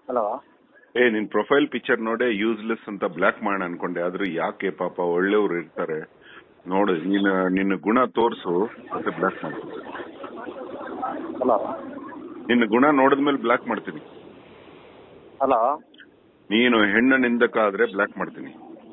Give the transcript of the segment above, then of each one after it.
Hello ಏ ನಿನ್ profile picture ನೋಡೇ ಯೂಸ್ಲೆಸ್ ಅಂತ ಬ್ಲಾಕ್ ಮಾಡೋಣ ಅನ್ಕೊಂಡೆ ಆದ್ರೆ ಯಾಕೆ ಪಾಪ ಒಳ್ಳೆಯವ್ರು ಇರ್ತಾರೆ ನೋಡು ನೀನು ನಿನ್ನ ಗುಣ ತೋರ್ಸು ಮತ್ತೆ ಬ್ಲಾಕ್ ಮಾಡ್ತೀನಿ ಹಲೋ ನಿನ್ನ ಗುಣ ನೋಡಿದ್ಮೇಲೆ ಬ್ಲಾಕ್ ಮಾಡ್ತೀನಿ ಹಲೋ ನೀನು ಹೆಣ್ಣು ನಿಂದಕ ಆದ್ರೆ ಬ್ಲಾಕ್ ಮಾಡ್ತೀನಿ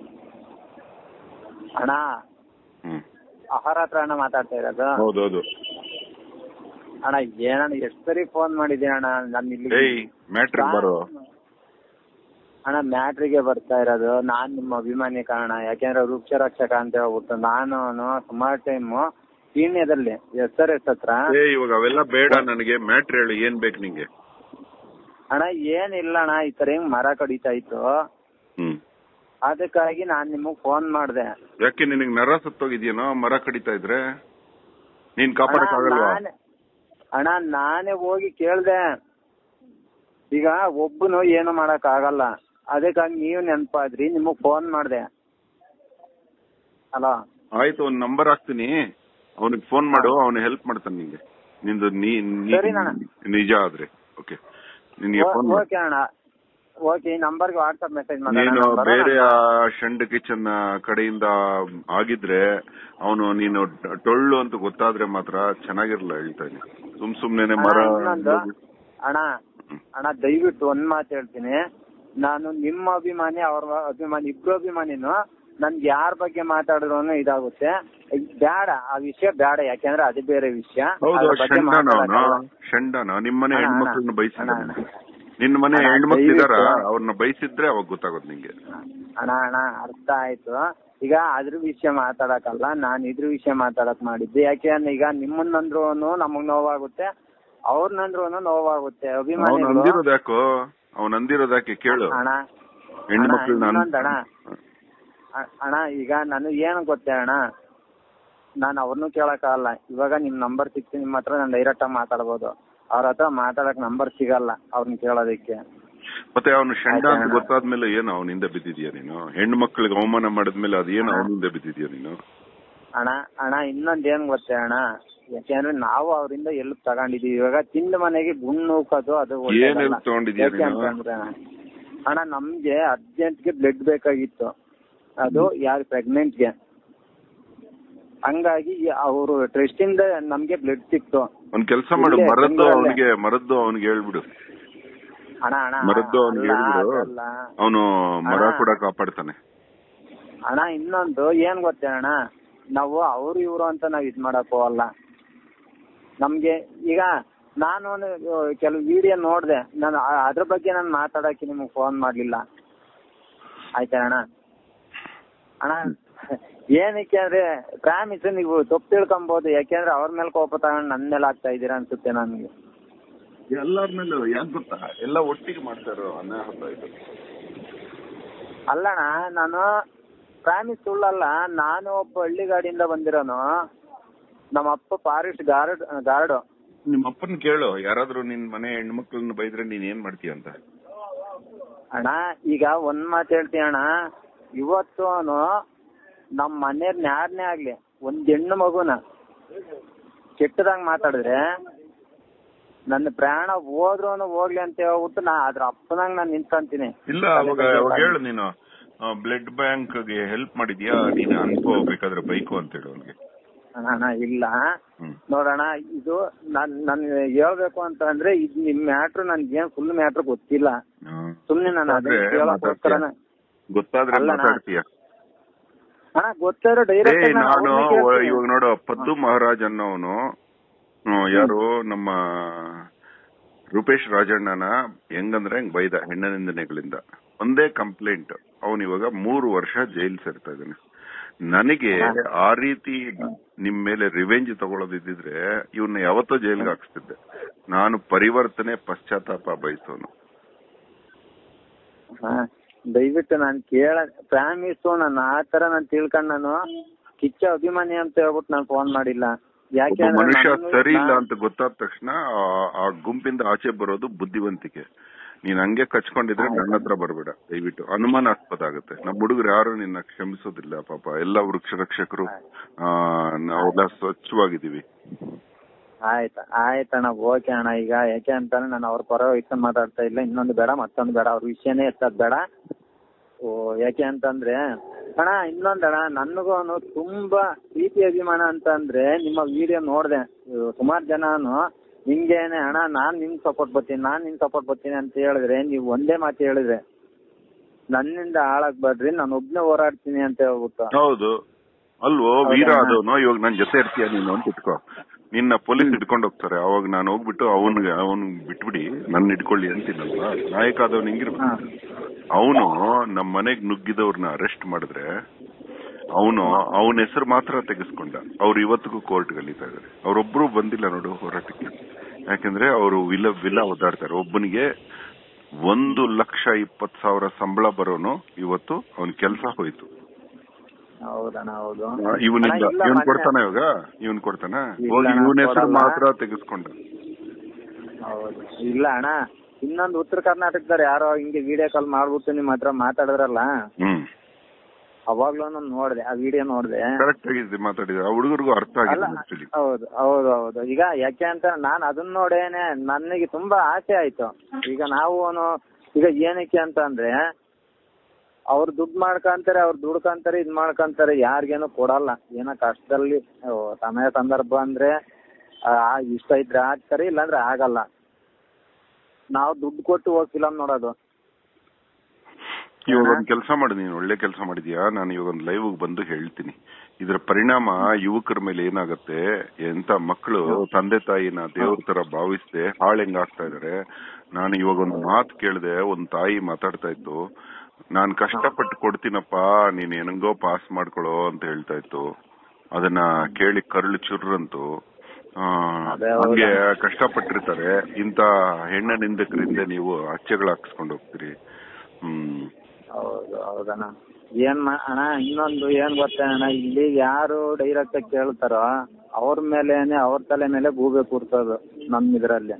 ಅಣ್ಣ ಹ್ಮ್ ಆಹಾರ ಹತ್ರ ಅಣ್ಣ ಮಾತಾಡ್ತಾ ಇರೋದು ಹೌದೌದು ಅಣ್ಣ ಏನಣ್ಣ ಎಷ್ಟು ಸರಿ ಫೋನ್ ಮಾಡಿದ್ದೀನಿ ಅಣ್ಣ ನಾನು ಇಲ್ಲಿ ಏಯ್ ಮ್ಯಾಟ್ರಿಕ್ ಬರೋ ಅಣ್ಣ ಮ್ಯಾಟ್ರಿಗೆ ಬರ್ತಾ ಇರೋದು ನಾನ್ ನಿಮ್ಮ ಅಭಿಮಾನಿ ಕಾರಣ ಯಾಕೆಂದ್ರೆ ವೃಕ್ಷ ರಕ್ಷಕ ಅಂತ ಹೇಳ್ಬಿಟ್ಟು ನಾನು ಸುಮಾರು ಟೈಮ್ ಕೀಣ್ಯದಲ್ಲಿ ಎಸ್ ಆರ್ ಎಸ್ ಹತ್ರ ಏ ಇವಾಗ ಅವೆಲ್ಲ ಬೇಡ ನನಗೆ ಮ್ಯಾಟ್ರ್ ಹೇಳು ಏನ್ ಬೇಕು ನಿಂಗೆ ಅಣ್ಣ ಏನಿಲ್ಲ ಅಣ್ಣ ಈ ತರ ಹಿಂಗ್ ಮರ ಕಡಿತಾ ಇತ್ತು ಹ್ಮ್ ಅದಕ್ಕಾಗಿ ನಾನ್ ನಿಮಗ್ ಫೋನ್ ಮಾಡ್ದೆ ಯಾಕೆ ನಿನಗ್ ನರ ಸತ್ತೋಗಿದ್ಯೇನೋ ಮರ ಕಡಿತಾ ಇದ್ರೆ ನೀನ್ ಕಾಪಾಡಕ್ ಅಣ್ಣ, ಆಗಲ್ವಾ ನಾನೇ- ಅಣ್ಣ ನಾನೇ ಹೋಗಿ ಕೇಳ್ದೆ ಈಗ ಒಬ್ಬನು ಏನು ಮಾಡಕ್ ಆಗಲ್ಲ ಅದಕ್ಕಾಗಿ ನೀವು ನೆನಪಾದ್ರಿ ನಿಮಗ್ ಫೋನ್ ಮಾಡ್ದೆ ಹಲೋ ಆಯ್ತು ಒಂದ್ ನಂಬರ್ ಹಾಕ್ತೀನಿ ಅವನಿಗೆ ಫೋನ್ ಮಾಡು ಅವನು ಹೆಲ್ಪ್ ಮಾಡ್ತಾನೆ ನಿಂಗೆ ನಿಂದು ನೀ ನೀ- ಸರಿ ಅಣ್ಣ. ನಿಜ ಆದ್ರೆ ಓಕೆ ನಿನಗೆ ಫೋನ್ ಓಕೆ ಅಣ್ಣ ಓಕೆ ಈ ನಂಬರ್ಗೆ ವಾಟ್ಸ್ಆಪ್ ಮೆಸೇಜ್ ನೀನು ಮಾಡಿ ಬೇರೆ ಆ ಶಂಡ್ ಕಿಚನ್ ಕಡೆಯಿಂದ ಆಗಿದ್ರೆ ಅವನು ನೀನು ಟೊಳ್ಳು ಅಂತ ಗೊತ್ತಾದ್ರೆ ಮಾತ್ರ ಚೆನ್ನಾಗಿರಲ್ಲ ಹೇಳ್ತಾ ಇದ್ದೀನಿ ಸುಮ್ ಸುಮ್ನೆ ಮರ ಇನ್ನೊಂದು ಅಣ್ಣ ಅಣ್ಣ ದಯವಿಟ್ಟು ಒಂದ್ ಮಾತು ಹೇಳ್ತೀನಿ ನಾನು ನಿಮ್ಮ ಅಭಿಮಾನಿ ಅವ್ರ ಅಭಿಮಾನಿ ಇಬ್ರು ಅಭಿಮಾನಿನು ನನ್ಗೆ ಯಾರ ಬಗ್ಗೆ ಮಾತಾಡಿದ್ರು ಇದಾಗುತ್ತೆ ಬೇಡ ಆ ವಿಷಯ ಬೇಡ ಯಾಕೆಂದ್ರೆ ಅದು ಬೇರೆ ವಿಷಯ ಹೌದು ಅದ್ರ ಬಗ್ಗೆ ಶಂಡನ ಮಾತಾಡಕ್ಕಾಗಲ್ಲ. ಅವನು ಶಂಡನ ನಿಮ್ಮನೆ ಅಣ್ಣ, ಹೆಣ್ಮಕ್ಳನ್ನ ಅಣ್ಣ, ಬಯಸಿದ ಅಣ್ಣ. ನಿನ್ನ ಮನೆ ಅಣ್ಣ, ಹೆಣ್ಮಕ್ಳಿದಾರ ದಯವಿಟ್ಟು- ಅವ್ರನ್ನ ಬಯಸಿದ್ರೆ ಅವಾಗ ಗೊತ್ತಾಗೋದು ನಿಂಗೆ ಅಣ್ಣ ಅಣ್ಣ ಅರ್ಥ ಆಯ್ತು ಈಗ ಅದ್ರ ವಿಷಯ ಮಾತಾಡಕಲ್ಲ ನಾನ್ ಇದ್ರ ವಿಷಯ ಮಾತಾಡಕ್ ಮಾಡಿದ್ದೆ ಯಾಕೆಂದ್ರೆ ಈಗ ನಿಮ್ಮನ್ನಂದ್ರು ನಮಗ್ ನೋವಾಗುತ್ತೆ ಅವ್ರನ್ನಂದ್ರು ನೋವಾಗುತ್ತೆ ಅವನು ಅಭಿಮಾನಿಗಳು ಅಂದಿರೋದ್ ಯಾಕೋ ಅವ್ನು ಅಂದಿರೋದ್ ಯಾಕೆ ಕೇಳು ಅಣ್ಣ ಹೆಣ್ಮಕ್ಳನ್ನ ಅಣ್ಣ, ಇನ್ನೊಂದ್ ಅಣ್ಣ. ಅ- ಅಣ್ಣ ಈಗ ನಾನು ಏನು ಗೊತ್ತೇ ಅಣ್ಣ ನಾನು ಅವ್ರನ್ನೂ ಕೇಳಕ್ಕಾಗಲ್ಲ ಇವಾಗ ನಿಮ್ ನಂಬರ್ ಸಿಕ್ತು ನಿಮ್ಮ ಹತ್ರ ನಾನು ಡೈರೆಕ್ಟ್ ಆಗಿ ಮಾತಾಡ್ಬೋದು ಅವ್ರ ಹತ್ರ ಮಾತಾಡಕ್ ನಂಬರ್ ಸಿಗಲ್ಲ ಅವ್ರನ್ನ ಕೇಳೋದಕ್ಕೆ ಮತ್ತೆ ಅವನು ಶಂಡ ಆಯ್ತಾ ಅಂತ ಅಣ್ಣ? ಗೊತ್ತಾದ್ಮೇಲೆ ಏನು ಅವನಿಂದ ಬಿದ್ದಿದ್ಯಾ ನೀನು ಹೆಣ್ಣು ಮಕ್ಳಿಗೆ ಅವಮಾನ ಮಾಡಿದ್ಮೇಲೆ ಅದೇನು ಅವನಿಂದ ಬಿದ್ದಿದ್ಯಾ ನೀನು ಅಣ್ಣ ಅಣ್ಣ ಇನ್ನೊಂದ್ ಏನ್ ಗೊತ್ತೇ ಅಣ್ಣ ಯಾಕೆಂದ್ರೆ ನಾವು ಅವರಿಂದ ಎಲ್ಪ್ ತಗೊಂಡಿದೀವಿ ಇವಾಗ ತಿಂದ ಮನೆಗೆ ಗುಂಡ್ ನೂಕೋದು ಅದು ಏನ್ ಒಳ್ಳೇದಲ್ಲ. help ತಗೊಂಡಿದ್ಯಾ ಯಾಕೆ ನೀನು? ಅಂತಂದ್ರೆ ಅಣ್ಣ ನಮ್ಗೆ ಅರ್ಜೆಂಟ್ಗೆ ಬ್ಲಡ್ ಬೇಕಾಗಿತ್ತು ಅದು ಯಾರು ಪ್ರೆಗ್ನೆಂಟ್ಗೆ ಹಂಗಾಗಿ ಅವರು ಟ್ರಸ್ಟ್ ಇಂದ ನಮ್ಗೆ ಬ್ಲಡ್ ಸಿಕ್ತು ಒಂದ್ ಕೆಲಸ ಮಾಡು ಇಲ್ಲೇ ಮರದ್ದು ಬೆಂಗಳೂರಲ್ಲೇ. ಅವನಿಗೆ ಮರದ್ದು ಅವನಿಗೆ ಹೇಳ್ಬಿಡು ಅಣ್ಣ ಅಣ್ಣ ಮರದ್ದು ಅವನಿಗೆ ಅಲ್ಲ, ಹೇಳ್ಬಿಡು ಅದಲ್ಲ. ಅವನು ಮರ ಅಣ್ಣ. ಕೂಡ ಕಾಪಾಡ್ತಾನೆ ಅಣ್ಣ ಇನ್ನೊಂದು ಏನ್ ಗೊತ್ತೇ ಅಣ್ಣ ನಾವು ಅವ್ರು ಇವ್ರು ಅಂತ ನಾವ್ ಇದ್ ಮಾಡಕ್ ಹೋಗಲ್ಲ ನಮ್ಗೆ ಈಗ ನಾನು ಕೆಲವು ವಿಡಿಯೋ ನೋಡ್ದೆ ನಾನು ಆ- ಅದ್ರ ಬಗ್ಗೆ ನಾನು ಮಾತಾಡಕ್ಕೆ ನಿಮ್ಗೆ ಫೋನ್ ಮಾಡ್ಲಿಲ್ಲ ಆಯ್ತಾ ಅಣ್ಣ ಅಣ್ಣ ಏನಕ್ಕೆ ಅಂದ್ರೆ ಪ್ರಾಮಿಸ್ ನೀವು ತಪ್ಪು ತಿಳ್ಕೊಬಹುದು ಯಾಕೆಂದ್ರೆ ಅವ್ರ ಮೇಲೆ ಕೋಪ ತಗೊಂಡು ನನ್ ಮೇಲೆ ಆಗ್ತಾ ಇದೀರಾ ಅನ್ಸುತ್ತೆ ನನ್ಗೆ ಎಲ್ಲರ ಮೇಲೂ ಯಾಕೆ ಗೊತ್ತಾ ಎಲ್ಲ ಒಟ್ಟಿಗೆ ಮಾಡ್ತಾರೋ ಅನಾಹುತ ಇದು ಅಲ್ಲಣ್ಣ ನಾನು ಪ್ರಾಮಿಸ್ ಸುಳ್ಳಲ್ಲ ನಾನು ಒಬ್ಬ ಹಳ್ಳಿ ಗಾಡಿಯಿಂದ ಬಂದಿರೋನು ನಮ್ಮ ಅಪ್ಪ ಫಾರೆಸ್ಟ್ ಗಾರ್ಡ್ ಗಾರ್ಡ್ ನಿಮ್ಮ ಅಪ್ಪನ್ ಕೇಳು ಯಾರಾದ್ರೂ ನಿನ್ ಮನೆ ಹೆಣ್ಮಕ್ಳನ್ನ ಬೈದ್ರೆ ನೀನ್ ಏನ್ ಮಾಡ್ತೀಯ ಅಂತ ಅಣ್ಣ ಈಗ ಒಂದ್ ಮಾತು ಹೇಳ್ತೀನಿ ಅಣ್ಣ ಇವತ್ತು ಅವನು ನಮ್ಮ ಮನೆಯವ್ರನ್ನ ಯಾರನ್ನೇ ಆಗ್ಲಿ ಒಂದ್ ಹೆಣ್ಣು ಮಗುನ ಕೆಟ್ಟದಾಗ ಮಾತಾಡಿದ್ರೆ ನನ್ನ ಪ್ರಾಣ ಹೋದ್ರು ಹೋಗ್ಲಿ ಅಂತ ಹೇಳ್ಬಿಟ್ಟು ನಾ ಅದ್ರ ಅಪ್ಪನಂಗ್ ನಾನು ನಿಂತ್ಕೊಂತೀನಿ ಇಲ್ಲ ಅವಾಗ ಅವಾಗ ಹೇಳು ನೀನು ಬ್ಲಡ್ ಬ್ಯಾಂಕ್ ಗೆ ಹೆಲ್ಪ್ ಮಾಡಿದ್ಯಾ ನೀನು ಅನ್ಕೋ ಬೇಕಾದ್ರೆ ಬೈಕು ಅಂತ ಹೇಳು ಅವ್ನಿಗೆ ಅಣ್ಣ ಅಣ್ಣ ಇಲ್ಲ ಹ್ಮ್ ನೋಡೋಣ ಇದು ನನ್ ನನ್ ಹೇಳ್ಬೇಕು ಅಂತ ಅಂದ್ರೆ ಇದು ನಿಮ್ ಮ್ಯಾಟ್ರ್ ನನ್ಗೇನ್ ಫುಲ್ ಮ್ಯಾಟ್ರ್ ಗೊತ್ತಿಲ್ಲ ಹ್ಮ್. ಸುಮ್ನೆ ನಾನು ಅದನ್ನ ಗೊತ್ತಾದ್ರೆ ಕೇಳಕ್ಕೋಸ್ಕರನೇ ಗೊತ್ತಾದ್ರೆ ಅಲ್ಲ ನಾ- ಮಾತಾಡ್ತೀಯ ಅಣ್ಣ ಗೊತ್ತಾರೋ ಏ ಡೈರೆಕ್ಟ್ ನಾನು ಇವಾಗ ನೋಡು ಪದ್ದು ಮಹಾರಾಜ್ ಅನ್ನೋನು ಹ್ಮ್, ಯಾರು ನಮ್ಮ ರೂಪೇಶ್ ರಾಜಣ್ಣನ ಹೆಂಗಂದ್ರೆ ಹೆಂಗ್ ಬೈದ ಹೆಣ್ಣ ನಿಂದನೆಗಳಿಂದ ಒಂದೇ ಕಂಪ್ಲೇಂಟ್ ಅವನು ಇವಾಗ ಮೂರು ವರ್ಷ ಜೈಲ್ ಸೇರ್ತಾ ಇದ್ದಾನೆ ನನಗೆ ಆ ರೀತಿ ನಿಮ್ ಮೇಲೆ ರಿವೆಂಜ್ ತಗೊಳ್ಳೋದಿದ್ರೆ ಇವನ್ನ ಯಾವತ್ತೋ ಜೈಲ್ಗೆ ಹಾಕ್ಸ್ತಿದ್ದೆ ನಾನು ಪರಿವರ್ತನೆ ಪಶ್ಚಾತ್ತಾಪ ಬಯಸೋನು ದಯವಿಟ್ಟು ನಾನು ಕೇಳ ಪ್ರಾಮಿಸು ನಾನು ಆ ತರ ನಾನು ತಿಳ್ಕೊಂಡ್ ನಾನು ಕಿಚ್ಚ ಅಭಿಮಾನಿ ಅಂತ ಹೇಳ್ಬಿಟ್ಟು ನಾನು ಫೋನ್ ಮಾಡಿಲ್ಲ ಯಾಕೆ ಒಬ್ಬ ಅಂದ್ರೆ ಮನುಷ್ಯ ನಾನು- ಸರಿ ಇಲ್ಲ ನಾ- ಅಂತ ಗೊತ್ತಾದ ತಕ್ಷಣ ಆ- ಆ ಗುಂಪಿಂದ ಆಚೆ ಬರೋದು ಬುದ್ಧಿವಂತಿಕೆ ನೀನ್ ಹಂಗೆ ಕಚ್ಕೊಂಡಿದ್ರೆ ನನ್ನ ಹತ್ರ ಬರಬೇಡ ದಯವಿಟ್ಟು ಅನುಮಾನಾಸ್ಪದ ಆಗುತ್ತೆ ನಮ್ಮ ಹುಡುಗರು ಯಾರು ನಿನ್ನ ಕ್ಷಮಿಸೋದಿಲ್ಲ ಪಾಪ ಎಲ್ಲ ವೃಕ್ಷ ರಕ್ಷಕರು ಆ ನಾವೆಲ್ಲ ಸ್ವಚ್ಛವಾಗಿದ್ದೀವಿ ಆಯ್ತು ಆಯ್ತಣ್ಣ ಓಕೆ ಅಣ್ಣ ಈಗ ಯಾಕೆ ಅಂತಾನೆ ನಾನು ಅವ್ರ ಪರ ಇಷ್ಟ ಮಾತಾಡ್ತಾ ಇಲ್ಲ ಇನ್ನೊಂದು ಬೇಡ ಮತ್ತೊಂದು ಬೇಡ ಅವ್ರ ವಿಷಯನೇ ಎತ್ತದ್ ಬೇಡ ಓ ಯಾಕೆ ಅಂತಂದ್ರೆ ಅಣ್ಣ ಇನ್ನೊಂದಣ್ಣ ನನಗೂ ತುಂಬಾ ಪ್ರೀತಿ ಅಭಿಮಾನ ಅಂತಂದ್ರೆ ನಿಮ್ಮ ವಿಡಿಯೋ ನೋಡ್ದೆ ಸುಮಾರು ಜನನು ನಿಮ್ಗೇನೆ ಅಣ್ಣ ನಾನ್ ನಿಮ್ ಸಪೋರ್ಟ್ ಬರ್ತೀನಿ ನಾನ್ ನಿಮ್ ಸಪೋರ್ಟ್ ಬರ್ತೀನಿ ಅಂತ ಹೇಳಿದ್ರೆ ನೀವು ಒಂದೇ ಮಾತು ಹೇಳಿದ್ರೆ ನನ್ನಿಂದ ಹಾಳಾಗ್ ಬೇಡ್ರಿ ನಾನು ಒಬ್ನೇ ಹೋರಾಡ್ತೀನಿ ಅಂತ ಹೇಳ್ಬಿಟ್ಟು ಹೌದು ಅಲ್ವೋ ಹೌದಾ? ವೀರ ಆದವನು ಇವಾಗ ನನ್ ಜೊತೆ ಇರ್ತೀಯ ನೀನು ಅಂತ ಇಟ್ಕೋ ನಿನ್ನ ಪೊಲೀಸ್ ಹಿಡ್ಕೊಂಡು ಹೋಗ್ತಾರೆ ಅವಾಗ ನಾನು ಹೋಗ್ಬಿಟ್ಟು ಅವನ್ಗೆ ಅವನ್ ಬಿಟ್ಬಿಡಿ ನನ್ನ ಹಿಡ್ಕೊಳ್ಳಿ ಅಂತೀನಲ್ವಾ ನಾಯಕ ಆದವನ್ ಹಿಂಗಿರ್ಬೇಕು ಹಾ ಅವನು ನಮ್ಮ ಮನೆಗ್ ನುಗ್ಗಿದವ್ರನ್ನ ಅರೆಸ್ಟ್ ಮಾಡಿದ್ರೆ ಅವನು ಅವನ ಹೆಸರು ಮಾತ್ರ ತೆಗೆಸ್ಕೊಂಡ ಅವ್ರು ಇವತ್ತಿಗೂ ಕೋರ್ಟ್ ಗಲೀತಾ ಇದಾರೆ ಅವ್ರೊಬ್ರು ಬಂದಿಲ್ಲ ನೋಡು ಹೋರಾಟಕ್ಕೆ ಯಾಕಂದ್ರೆ ಅವರು ವಿಲ ವಿಲ ಓದಾಡ್ತಾರೆ ಒಬ್ಬನಿಗೆ ಒಂದು ಲಕ್ಷ ಇಪ್ಪತ್ ಸಾವಿರ ಸಂಬಳ ಬರೋನು ಇವತ್ತು ಅವನ ಕೆಲಸ ಹೋಯ್ತು ಹೌದಣ್ಣ ಹೌದು ಇವನಿಂದ ಅಣ್ಣ, ಇಲ್ಲ ಇವನ್ ಮೊನ್ನೆ- ಕೊಡ್ತಾನ ಇವಾಗ ಇವನ್ ಕೊಡ್ತಾನ ಇಲ್ಲ ಹೋಗಿ ಅಣ್ಣ, ಇವನ ಹೆಸರು ಕೊಡಲ್ಲ. ಮಾತ್ರ ತೆಗೆಸ್ಕೊಂಡ ಹೌದು ಇಲ್ಲ ಅಣ್ಣ ಇನ್ನೊಂದು ಉತ್ತರ ಕರ್ನಾಟಕದವ್ರು ಯಾರೋ ಹಿಂಗೆ ವಿಡಿಯೋ ಕಾಲ್ ಮಾಡ್ಬಿಟ್ಟು ನಿಮ್ಮ ಹತ್ರ ಮಾತಾಡಿದ್ರಲ್ಲ ಹ್ಮ್ ಅವಾಗ್ಲೂ ನೋಡ್ದೆ ಆ ವಿಡಿಯೋ ನೋಡ್ದೆ ಕರೆಕ್ಟ್ ಆಗಿದೆ ಮಾತಾಡಿದ ಆ ಹುಡುಗರಿಗೂ ಅರ್ಥ ಅಲ್ಲ ಆಗಿದೆ ಆಕ್ಚುಲಿ ಹೌದು ಹೌದು ಹೌದು ಈಗ ಯಾಕೆ ಅಂತ ನಾನ್ ಅದನ್ನ ನೋಡೇನೆ ನನಗೆ ತುಂಬಾ ಆಸೆ ಆಯ್ತು ಈಗ ನಾವು ಈಗ ಏನಕ್ಕೆ ಅಂತ ಅಂದ್ರೆ ಅವ್ರು ದುಡ್ಡು ಮಾಡ್ಕೊಂತಾರೆ ಅವ್ರು ದುಡ್ಕಂತಾರೆ ಇದ್ ಮಾಡ್ಕೊಂತಾರೆ ಯಾರಿಗೇನು ಕೊಡಲ್ಲ ಏನೋ ಕಷ್ಟದಲ್ಲಿ ಓ, ಸಮಯ ಸಂದರ್ಭ ಅಂದ್ರೆ ಆ, ಇಷ್ಟ ಇದ್ರೆ ಆಗ್ತಾರೆ ಇಲ್ಲಾಂದ್ರೆ ಆಗಲ್ಲ ನಾವು ದುಡ್ಡು ಕೊಟ್ಟು ಹೋಗಿ ಫಿಲಮ್ ನೋಡೋದು ಇವಾಗ ಒಂದ್ ಕೆಲಸ ಮಾಡಿ ನೀನು ಒಳ್ಳೆ ಕೆಲಸ ಮಾಡಿದ್ಯಾ ನಾನು ಇವಾಗ ಒಂದು ಲೈವ್ ಬಂದು ಹೇಳ್ತೀನಿ ಇದರ ಪರಿಣಾಮ ಯುವಕರ ಮೇಲೆ ಏನಾಗುತ್ತೆ ಎಂತ ಮಕ್ಕಳು ತಂದೆ ತಾಯಿನ ದೇವ್ರ ತರ ಭಾವಿಸದೆ ಹಾಳೆಂಗ್ ಆಗ್ತಾ ಇದಾರೆ ನಾನು ಇವಾಗ ಒಂದು ಮಾತು ಕೇಳಿದೆ ಒಂದ್ ತಾಯಿ ಮಾತಾಡ್ತಾ ಇತ್ತು ನಾನ್ ಕಷ್ಟಪಟ್ಟು ಕೊಡ್ತೀನಪ್ಪ ನೀನ್ ಏನಂಗೋ ಪಾಸ್ ಮಾಡ್ಕೊಳೋ ಅಂತ ಹೇಳ್ತಾ ಇತ್ತು ಅದನ್ನ ಕೇಳಿ ಕರುಳು ಚುರ್ರಂತು ಆ, ಅದೇ ಹೌದಾ? ಹಂಗೆ ಕಷ್ಟಪಟ್ಟಿರ್ತಾರೆ ಇಂತ ಹೆಣ್ಣ ನಿಂದಕರಿಂದ ನೀವು ಅಚ್ಚೆಗಳು ಹಾಕ್ಸ್ಕೊಂಡು ಹೋಗ್ತೀರಿ ಹ್ಮ್ ಹೌದು ಹೌದಣ್ಣ ಏನ್ ಮಾ ಅಣ್ಣ ಇನ್ನೊಂದು ಏನ್ ಗೊತ್ತಾ ಅಣ್ಣ ಇಲ್ಲಿ ಯಾರು ಡೈರೆಕ್ಟ್ ಆಗಿ ಕೇಳ್ತಾರೋ ಅವ್ರ ಮೇಲೇನೆ ಅವ್ರ ತಲೆ ಮೇಲೆ ಗೂಬೆ ಕೂರ್ಸೋದು ನಮ್ ಇದ್ರಲ್ಲಿ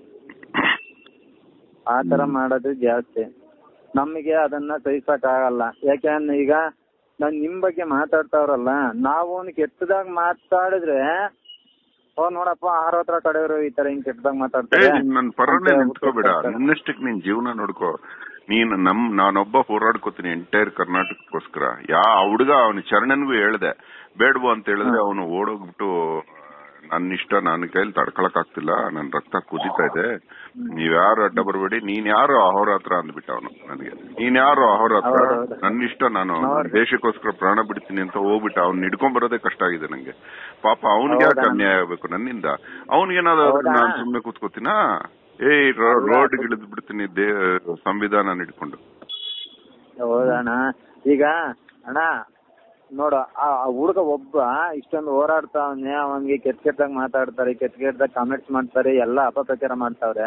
ಆ ತರ ಮಾಡೋದು ಜಾಸ್ತಿ ನಮಗೆ ಅದನ್ನ ಸಹಿಸಕ್ ಆಗಲ್ಲ ಯಾಕೆಂದ್ರೆ ಈಗ ನಾನ್ ನಿಮ್ ಬಗ್ಗೆ ಮಾತಾಡ್ತಾವ್ರಲ್ಲ ನಾವು ಅವ್ನು ಕೆಟ್ಟದಾಗ ಮಾತಾಡಿದ್ರೆ ಓ ನೋಡಪ್ಪ ಆರ್ ಹತ್ರ ಕಡೆಯವರು ಈ ತರ ಹಿಂಗ್ ಕೆಟ್ಟದಾಗ ಏ ಮಾತಾಡ್ತಾರೆ ನನ್ ಪರನೇ ಅಂತ ನಿಂತ್ಕೋಬೇಡ ಹೇಳ್ಬಿಟ್ಟು ನಿನ್ನಷ್ಟಕ್ ನೀನ್ ಜೀವನ ನೋಡ್ಕೋ ನೀನ್ ನಮ್ ನಾನೊಬ್ಬ ಹೋರಾಡ್ಕೋತೀನಿ ಎಂಟೈರ್ ಕರ್ನಾಟಕಕ್ಕೋಸ್ಕರ ಯಾ ಆ ಹುಡುಗ ಅವನ ಚರಣನ್ಗೂ ಹೇಳ್ದೆ ಬೇಡ್ವು ಅಂತ ಹೇಳಿದ್ರೆ ಅವನು ಓಡೋಗ್ಬಿಟ್ಟು ನನ್ನ ಇಷ್ಟ ನನ್ನ ಕೈಲಿ ತಡ್ಕೊಳಕ್ ಆಗ್ತಿಲ್ಲ ನನ್ ರಕ್ತ ಕುದೀತಾ ಇದೆ ನೀವ್ ಯಾರು ಅಡ್ಡ ಬರಬೇಡಿ ನೀನ್ ಯಾರು ಅಹೋರಾತ್ರ ಅಂದ್ಬಿಟ್ಟ ಅವನು ನನಗೆ ನೀನ್ ಯಾರು ಅಹೋರಾತ್ರ ಹೌದೌದು. ನನ್ನ ಇಷ್ಟ ನಾನು ನೋಡ್ರಿ. ದೇಶಕ್ಕೋಸ್ಕರ ಪ್ರಾಣ ಬಿಡ್ತೀನಿ ಅಂತ ಹೋಗ್ಬಿಟ್ಟ ಅವ್ನ್ ಹಿಡ್ಕೊಂಡ್ ಬರೋದೇ ಕಷ್ಟ ಆಗಿದೆ ನಂಗೆ ಪಾಪ ಅವ್ನಿಗೆ ಯಾಕೆ ಹೌದಾ? ಅನ್ಯಾಯ ಆಗ್ಬೇಕು ನನ್ನಿಂದ ಅವ್ನಿಗೇನಾದ್ರು ಹೌದಾ? ನಾನ್ ಸುಮ್ನೆ ಕೂತ್ಕೋತೀನಾ ಏಯ್ ರೋಡ್ ಇಳಿದ್ ಬಿಡ್ತೀನಿ ದೇ ಸಂವಿಧಾನ ಹಿಡ್ಕೊಂಡು ಹೌದಣ್ಣ ಈಗ ಅಣ್ಣ ನೋಡು ಆ ಆ ಹುಡುಗ ಒಬ್ಬ ಇಷ್ಟೊಂದು ಹೋರಾಡ್ತಾವನೆ ಅವನ್ಗೆ ಕೆಟ್ಟ ಕೆಟ್ಟದಾಗ ಮಾತಾಡ್ತಾರೆ ಕೆಟ್ಟ ಕೆಟ್ಟದಾಗ ಕಾಮೆಂಟ್ಸ್ ಮಾಡ್ತಾರೆ ಎಲ್ಲ ಅಪಪ್ರಚಾರ ಮಾಡ್ತಾವ್ರೆ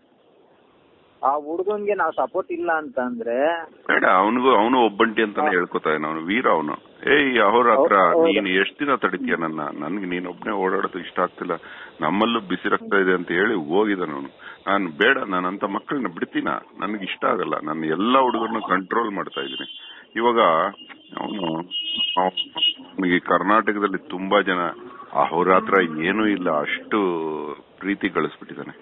ಆ ಹುಡುಗನ್ಗೆ ನಾವ್ ಸಪೋರ್ಟ್ ಇಲ್ಲ ಅಂತ ಅಂದ್ರೆ ಬೇಡ ಅವನಿಗೂ ಅವನು ಒಬ್ಬಂಟಿ ಅಂತಾನೆ ಹೇಳ್ಕೊತಾ ಇದ್ದಾನೆ ಅವನು ವೀರ ಅವನು ಏಯ್ ಅವ್ರ ಹತ್ರ ಹೌದು, ಹೌದು. ನೀನ್ ಎಷ್ಟ್ ದಿನ ತಡಿತೀಯ ನನ್ನ ನನ್ಗೆ ನೀನ್ ಒಬ್ನೇ ಓಡಾಡೋದು ಇಷ್ಟ ಆಗ್ತಿಲ್ಲ ನಮ್ಮಲ್ಲೂ ಬಿಸಿ ರಕ್ತ ಇದೆ ಅಂತ ಹೇಳಿ ಹೋಗಿದ್ದಾನೆ ಅವನು ನಾನು ಬೇಡ ನಾನು ಅಂತ ಮಕ್ಕಳನ್ನ ಬಿಡ್ತೀನ ನನ್ಗೆ ಇಷ್ಟ ಆಗಲ್ಲ ನಾನು ಎಲ್ಲಾ ಹುಡುಗರನ್ನ ಕಂಟ್ರೋಲ್ ಮಾಡ್ತಾ ಇದ್ದೀನಿ ಇವಾಗ ಅವನು ಅವನಿಗೆ ಕರ್ನಾಟಕದಲ್ಲಿ ತುಂಬಾ ಜನ ಅವ್ರ ಹತ್ರ ಏನೂ ಇಲ್ಲ ಅಷ್ಟು ಪ್ರೀತಿ ಗಳಿಸ್ಬಿಟ್ಟಿದ್ದಾನೆ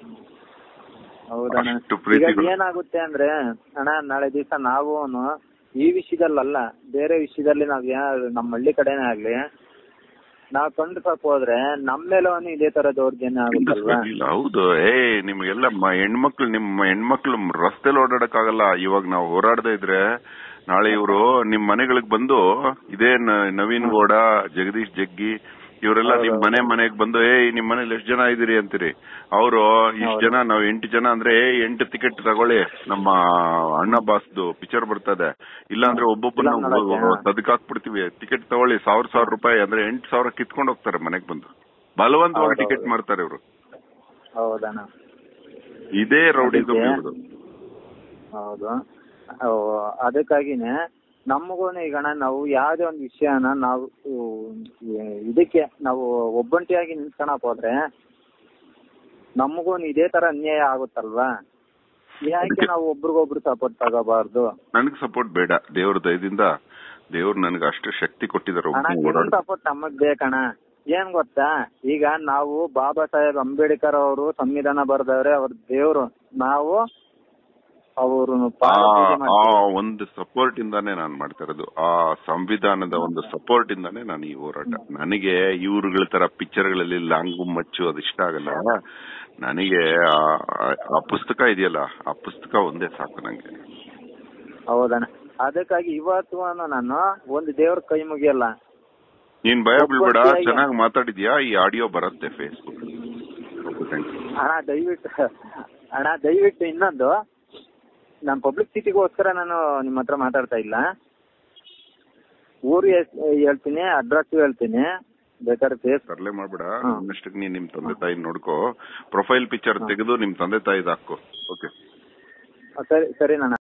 ಹೌದಣ್ಣ ಅಷ್ಟು ಈಗ ಪ್ರೀತಿಗಳು. ಏನಾಗುತ್ತೆ ಅಂದ್ರೆ ಅಣ್ಣ ನಾಳೆ ದಿವಸ ನಾವು ಈ ವಿಷಯದಲ್ಲಲ್ಲ ಬೇರೆ ವಿಷಯದಲ್ಲಿ ನಾವ್ ಯಾ ನಮ್ಮ ಹಳ್ಳಿ ಕಡೆನೇ ಆಗ್ಲಿ ನಾವ್ ಖಂಡಿಸಕ್ ಹೋದ್ರೆ ನಮ್ಮ ಮೇಲೆ ಇದೇ ತರ ದೌರ್ಜನ್ಯ ಆಗುತ್ತಲ್ವಾ ಇಲ್ಲ ಹೌದು ಏ ನಿಮ್ಗೆಲ್ಲ ಮ- ಹೆಣ್ಮಕ್ಳು ನಿಮ್ಮ ಹೆಣ್ಮಕ್ಳು ರಸ್ತೆಲಿ ಓಡಾಡಕ್ಕಾಗಲ್ಲ ಇವಾಗ ನಾವು ಹೋರಾಡದೇ ಇದ್ರೆ ನಾಳೆ ಇವರು ನಿಮ್ ಮನೆಗಳಿಗೆ ಬಂದು ಇದೇ ನ- ನವೀನ್ ಗೌಡ ಜಗದೀಶ್ ಜಗ್ಗಿ ಇವರೆಲ್ಲ ನಿಮ್ ಮನೆ ಮನೆಗ್ ಬಂದು ಏ ನಿಮ್ ಮನೇಲಿ ಎಷ್ಟ್ ಜನ ಇದೀರಿ ಅಂತೀರಿ ಅವರು ಇಷ್ಟ್ ಜನ ನಾವ್ ಎಂಟು ಜನ ಅಂದ್ರೆ ಏ ಎಂಟು ಟಿಕೆಟ್ ತಗೊಳ್ಳಿ ನಮ್ಮ ಅಣ್ಣ ಬಾಸ್ದು ಪಿಕ್ಚರ್ ಬರ್ತದೆ ಇಲ್ಲ ಅಂದ್ರೆ ಒಬ್ಬೊಬ್ಬನ Film ನೋಡಕ್ಕೆ? ತದಕಾಕ್ಬಿಡ್ತೀವಿ ಟಿಕೆಟ್ ತಗೊಳ್ಳಿ ಸಾವಿರ ಸಾವಿರ ರೂಪಾಯಿ ಅಂದ್ರೆ ಎಂಟು ಸಾವಿರ ಕಿತ್ಕೊಂಡು ಹೋಗ್ತಾರೆ ಮನೆಗ್ ಬಂದು ಬಲವಂತವಾಗಿ ಹೌದೌದು. ಟಿಕೆಟ್ ಮಾಡ್ತಾರೆ ಇವರು ಹೌದಣ್ಣ ಇದೇ ರೌಡಿಸಮ್ ಅದಕ್ಕೆ- ಇರೋದು ಹೌದು ಓ, ಅದಕ್ಕಾಗಿನೇ ನಮಗೂ ಈಗ ಅಣ್ಣ ನಾವು ಯಾವ್ದೇ ಒಂದು ವಿಷಯನ ನಾವು ಉ, ಇದಕ್ಕೆ ನಾವು ಒಬ್ಬಂಟಿಯಾಗಿ ನಿಂತ್ಕೊಳಕ್ ಹೋದ್ರೆ ನಮಗೂ ಇದೇ ತರ ಅನ್ಯಾಯ ಆಗುತ್ತಲ್ವಾ ಯಾಕೆ ಅದಕ್ಕೆ- ನಾವು ಒಬ್ರಿಗೊಬ್ರು ಸಪೋರ್ಟ್ ತಗೋಬಾರ್ದು ನನಗ್ ಸಪೋರ್ಟ್ ಬೇಡ ದೇವ್ರ ದಯದಿಂದ ದೇವ್ರು ನನಗೆ ಅಷ್ಟು ಶಕ್ತಿ ಕೊಟ್ಟಿದ್ದಾರೆ ಅಣ್ಣ ಒಬ್ಬ ನಿಮ್ ಓಡಾಡ ಸಪೋರ್ಟ್ ನಮಗ್ ಬೇಕಣ್ಣ ಏನ್ ಗೊತ್ತಾ ಈಗ ನಾವು ಬಾಬಾ ಸಾಹೇಬ್ ಅಂಬೇಡ್ಕರ್ ಅವರು ಸಂವಿಧಾನ ಬರ್ದವ್ರೆ ಅವ್ರ ದೇವ್ರು ನಾವು ಅವ್ರನ್ನ ಆ ಪಾದ ಪೂಜೆ ಆ ಮಾಡ್ತೀವಿ. ಒಂದು ಸಪೋರ್ಟ್ ಇಂದಾನೇ ನಾನು ಮಾಡ್ತಾ ಇರೋದು ಆ ಸಂವಿಧಾನದ ಒಂದು ಸಪೋರ್ಟ್ ಇಂದಾನೇ ನಾನು ಈ ಹೋರಾಟ ನನಗೆ ಇವ್ರುಗಳ ತರ ಪಿಕ್ಚರ್ಗಳಲ್ಲಿ ಲಾಂಗು ಮಚ್ಚು ಅದು ಇಷ್ಟ ಆಗಲ್ಲ ನನಗೆ ಆ- ಆ- ಆ ಪುಸ್ತಕ ಇದೆಯಲ್ಲ ಆ ಪುಸ್ತಕ ಒಂದೇ ಸಾಕು ನಂಗೆ ಹೌದಣ್ಣ ಅದಕ್ಕಾಗಿ ಇವತ್ತು ನಾನು ಒಂದು ದೇವ್ರ ಕೈ ಮುಗಿಯಲ್ಲ ನೀನ್ ಭಯ ಬೀಳ್ಬೇಡ ಒಬ್ಬೊಬ್ಬರಿಗೆ- ಚೆನ್ನಾಗಿ ಮಾತಾಡಿದ್ಯಾ ಈ ಆಡಿಯೋ ಬರುತ್ತೆ ಫೇಸ್ಬುಕ್ ಅಣ್ಣ ದಯವಿಟ್ಟು ಅಣ್ಣ ದಯವಿಟ್ಟು ಇನ್ನೊಂದು ನಾನು ಪಬ್ಲಿಸಿಟಿಗೋಸ್ಕರ ನಾನು ನಿಮ್ಮ ಹತ್ರ ಮಾತಾಡ್ತಾ ಇಲ್ಲ ಊರು ಹೆಸ್- ಹೇಳ್ತೀನಿ ಅಡ್ರೆಸ್ ಹೇಳ್ತೀನಿ ಬೇಕಾದ್ರೆ ಫೇಸ್ ತರಲೆ ಮಾಡ್ಬೇಡ ಹಾ. ಇನ್ನಷ್ಟಕ್ಕೆ ನೀನ್ ನಿಮ್ ತಂದೆ ತಾಯಿ ನೋಡ್ಕೋ ಪ್ರೊಫೈಲ್ ಪಿಕ್ಚರ್ ತೆಗೆದು ನಿಮ್ ತಂದೆ ತಾಯಿದ್ ಹಾಕೋ ಓಕೆ ಸರಿ ಸರಿ ನಾನು